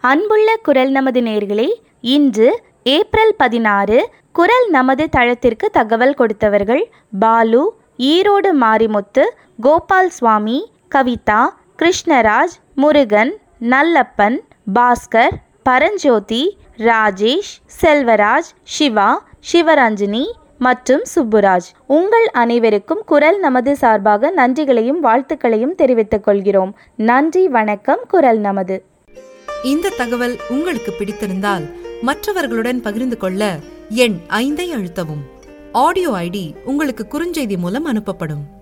அன்புள்ள குரல் நமது நேர்களே இன்று ஏப்ரல் பதினாறு குரல் நமது தளத்திற்கு தகவல் கொடுத்தவர்கள் பாலு ஈரோடு மாரிமுத்து கோபால் சுவாமி கவிதா கிருஷ்ணராஜ் முருகன் நல்லப்பன் பாஸ்கர் பரஞ்சோதி ராஜேஷ் செல்வராஜ் சிவா சிவரஞ்சினி மற்றும் சுப்புராஜ் உங்கள் அனைவருக்கும் குரல் நமது சார்பாக நன்றிகளையும் வாழ்த்துக்களையும் தெரிவித்துக் கொள்கிறோம் நன்றி வணக்கம் குரல் நமது இந்த தகவல் உங்களுக்கு பிடித்திருந்தால் மற்றவர்களுடன் பகிர்ந்து கொள்ள எண் ஐந்தை அழுத்தவும் ஆடியோ ஐடி உங்களுக்கு குறுஞ்செய்தி மூலம் அனுப்பப்படும்